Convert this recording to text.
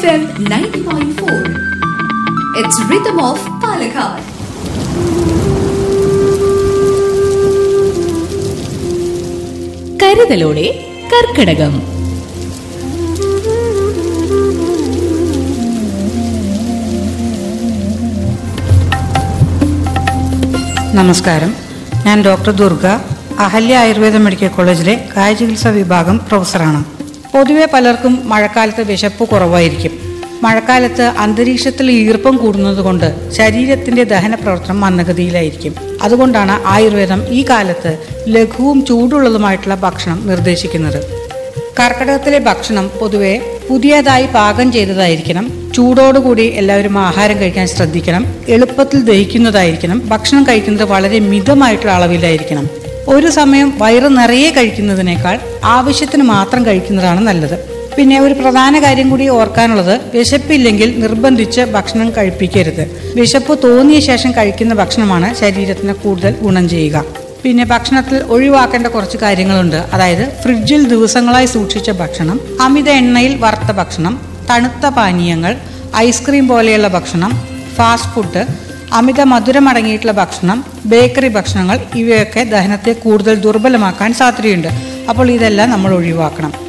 FM 90.4. It's Rhythm of Palakkad. കരുതലോടെ കർക്കിടകം നമസ്കാരം ഞാൻ ഡോക്ടർ ദുർഗ അഹല്യ ആയുർവേദ മെഡിക്കൽ കോളേജിലെ കായചികിത്സാ വിഭാഗം പ്രൊഫസറാണ് പൊതുവെ പലർക്കും മഴക്കാലത്ത് വിശപ്പ് കുറവായിരിക്കും മഴക്കാലത്ത് അന്തരീക്ഷത്തിൽ ഈർപ്പം കൂടുന്നതുകൊണ്ട് ശരീരത്തിന്റെ ദഹന പ്രവർത്തനം മന്ദഗതിയിലായിരിക്കും അതുകൊണ്ടാണ് ആയുർവേദം ഈ കാലത്ത് ലഘുവും ചൂടുള്ളതുമായിട്ടുള്ള ഭക്ഷണം നിർദ്ദേശിക്കുന്നത് കർക്കിടകത്തിലെ ഭക്ഷണം പൊതുവെ പുതിയതായി പാകം ചെയ്തതായിരിക്കണം ചൂടോടുകൂടി എല്ലാവരും ആഹാരം കഴിക്കാൻ ശ്രദ്ധിക്കണം എളുപ്പത്തിൽ ദഹിക്കുന്നതായിരിക്കണം ഭക്ഷണം കഴിക്കുന്നത് വളരെ മിതമായിട്ടുള്ള അളവിലായിരിക്കണം ഒരു സമയം വയറ് നിറയെ കഴിക്കുന്നതിനേക്കാൾ ആവശ്യത്തിന് മാത്രം കഴിക്കുന്നതാണ് നല്ലത് പിന്നെ ഒരു പ്രധാന കാര്യം കൂടി ഓർക്കാനുള്ളത് വിശപ്പില്ലെങ്കിൽ നിർബന്ധിച്ച് ഭക്ഷണം കഴിപ്പിക്കരുത് വിശപ്പ് തോന്നിയ ശേഷം കഴിക്കുന്ന ഭക്ഷണമാണ് ശരീരത്തിന് കൂടുതൽ ഗുണം ചെയ്യുക പിന്നെ ഭക്ഷണത്തിൽ ഒഴിവാക്കേണ്ട കുറച്ച് കാര്യങ്ങളുണ്ട് അതായത് ഫ്രിഡ്ജിൽ ദിവസങ്ങളായി സൂക്ഷിച്ച ഭക്ഷണം അമിത എണ്ണയിൽ വറുത്ത ഭക്ഷണം തണുത്ത പാനീയങ്ങൾ ഐസ്ക്രീം പോലെയുള്ള ഭക്ഷണം ഫാസ്റ്റ് ഫുഡ് അമിത മധുരമടങ്ങിയിട്ടുള്ള ഭക്ഷണം ബേക്കറി ഭക്ഷണങ്ങൾ ഇവയൊക്കെ ദഹനത്തെ കൂടുതൽ ദുർബലമാക്കാൻ സാധ്യതയുണ്ട് അപ്പോൾ ഇതെല്ലാം നമ്മൾ ഒഴിവാക്കണം